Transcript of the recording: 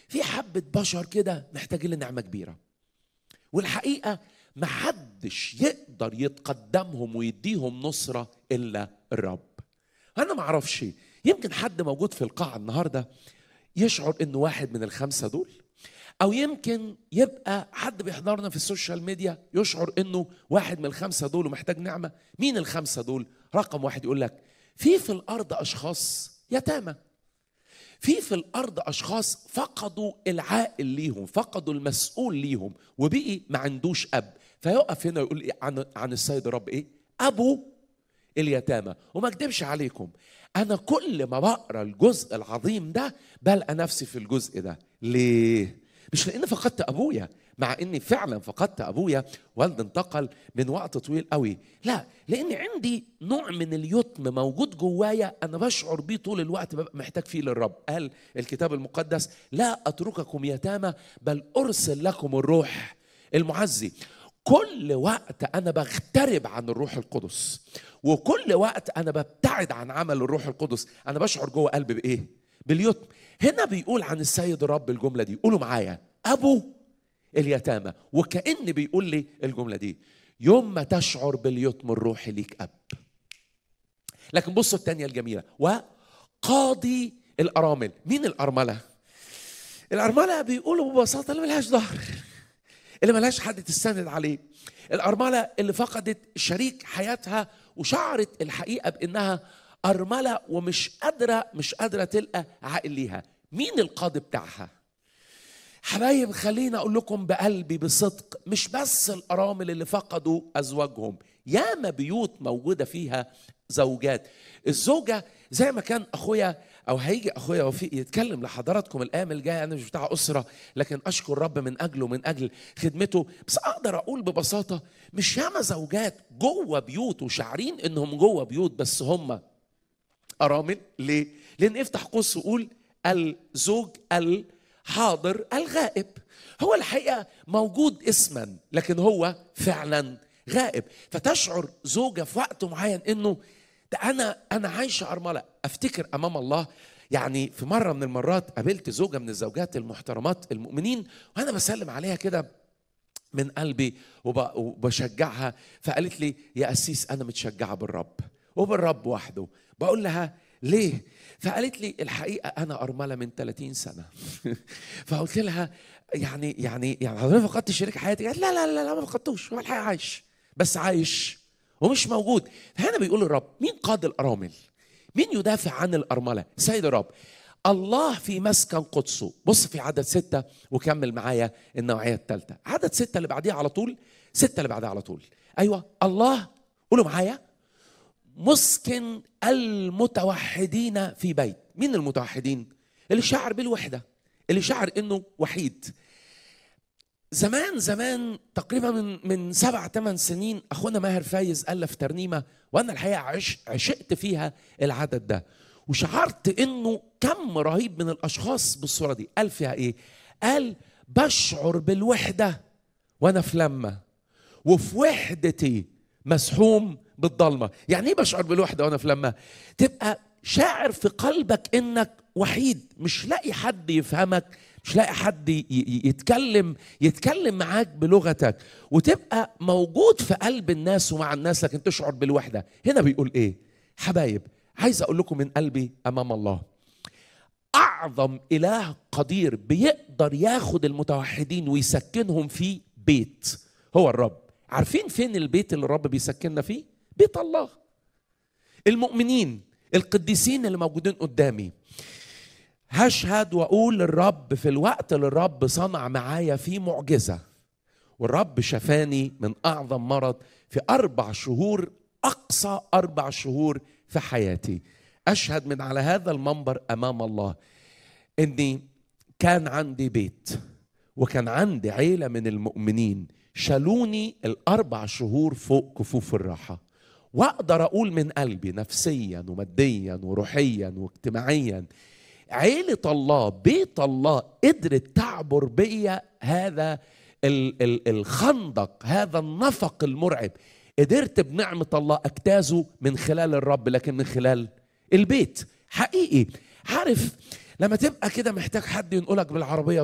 في حبة بشر كده محتاجين لنعمة كبيرة والحقيقة محدش يقدر يتقدمهم ويديهم نصرة إلا الرب أنا معرفش يمكن حد موجود في القاعة النهاردة يشعر إنه واحد من الخمسة دول أو يمكن يبقى حد بيحضرنا في السوشيال ميديا يشعر إنه واحد من الخمسة دول ومحتاج نعمة مين الخمسة دول رقم واحد يقول لك في في الأرض أشخاص يتامى في في الارض اشخاص فقدوا العائل ليهم فقدوا المسؤول ليهم وبقي ما عندوش اب فيقف هنا يقول إيه عن عن السيد الرب ايه ابو اليتامى وما اكدبش عليكم انا كل ما بقرا الجزء العظيم ده بلقى نفسي في الجزء ده ليه مش لان فقدت ابويا مع اني فعلا فقدت ابويا والدي انتقل من وقت طويل قوي لا لان عندي نوع من اليتم موجود جوايا انا بشعر بيه طول الوقت ببقى محتاج فيه للرب قال الكتاب المقدس لا اترككم يتامى بل ارسل لكم الروح المعزي كل وقت انا بغترب عن الروح القدس وكل وقت انا ببتعد عن عمل الروح القدس انا بشعر جوه قلبي بايه باليتم هنا بيقول عن السيد الرب الجمله دي قولوا معايا ابو اليتامى وكأن بيقول لي الجملة دي يوم ما تشعر باليتم الروحي ليك أب لكن بصوا التانية الجميلة وقاضي الأرامل مين الأرملة؟ الأرملة بيقولوا ببساطة اللي ملهاش ظهر اللي ملهاش حد تستند عليه الأرملة اللي فقدت شريك حياتها وشعرت الحقيقة بأنها أرملة ومش قادرة مش قادرة تلقى عائل ليها مين القاضي بتاعها؟ حبايب خليني اقول لكم بقلبي بصدق مش بس الارامل اللي فقدوا ازواجهم ياما بيوت موجوده فيها زوجات الزوجه زي ما كان اخويا او هيجي اخويا وفيق يتكلم لحضراتكم الايام الجايه انا مش بتاع اسره لكن اشكر الرب من اجله من اجل خدمته بس اقدر اقول ببساطه مش ياما زوجات جوه بيوت وشاعرين انهم جوه بيوت بس هم ارامل ليه؟ لان افتح قوس وقول الزوج ال حاضر الغائب هو الحقيقه موجود اسما لكن هو فعلا غائب فتشعر زوجه في وقت معين انه ده انا انا عايشه ارمله افتكر امام الله يعني في مره من المرات قابلت زوجه من الزوجات المحترمات المؤمنين وانا بسلم عليها كده من قلبي وب- وبشجعها فقالت لي يا أسيس أنا متشجعة بالرب وبالرب وحده بقول لها ليه فقالت لي الحقيقة أنا أرملة من 30 سنة فقلت لها يعني يعني يعني حضرتك فقدت شريك حياتك قالت لا لا لا, لا ما فقدتوش هو الحقيقة عايش بس عايش ومش موجود هنا بيقول الرب مين قاضي الأرامل مين يدافع عن الأرملة سيد الرب الله في مسكن قدسه بص في عدد ستة وكمل معايا النوعية الثالثة عدد ستة اللي بعديها على طول ستة اللي بعدها على طول أيوة الله قولوا معايا مسكن المتوحدين في بيت مين المتوحدين اللي شعر بالوحدة اللي شعر انه وحيد زمان زمان تقريبا من من سبع ثمان سنين اخونا ماهر فايز الف ترنيمه وانا الحقيقه عش عشقت فيها العدد ده وشعرت انه كم رهيب من الاشخاص بالصوره دي قال فيها ايه؟ قال بشعر بالوحده وانا في لمه وفي وحدتي مسحوم بالضلمه يعني ايه بشعر بالوحده وانا في لمه تبقى شاعر في قلبك انك وحيد مش لاقي حد يفهمك مش لاقي حد ي- ي- يتكلم يتكلم معاك بلغتك وتبقى موجود في قلب الناس ومع الناس لكن تشعر بالوحده هنا بيقول ايه حبايب عايز اقول لكم من قلبي امام الله اعظم اله قدير بيقدر ياخد المتوحدين ويسكنهم في بيت هو الرب عارفين فين البيت اللي الرب بيسكننا فيه بيت الله المؤمنين القديسين اللي موجودين قدامي هشهد واقول للرب في الوقت اللي الرب صنع معايا فيه معجزه والرب شفاني من اعظم مرض في اربع شهور اقصى اربع شهور في حياتي اشهد من على هذا المنبر امام الله اني كان عندي بيت وكان عندي عيله من المؤمنين شالوني الاربع شهور فوق كفوف الراحه واقدر اقول من قلبي نفسيا وماديا وروحيا واجتماعيا عيلة الله بيت الله قدرت تعبر بيا هذا ال- ال- الخندق هذا النفق المرعب قدرت بنعمة الله اجتازه من خلال الرب لكن من خلال البيت حقيقي عارف لما تبقى كده محتاج حد ينقلك بالعربية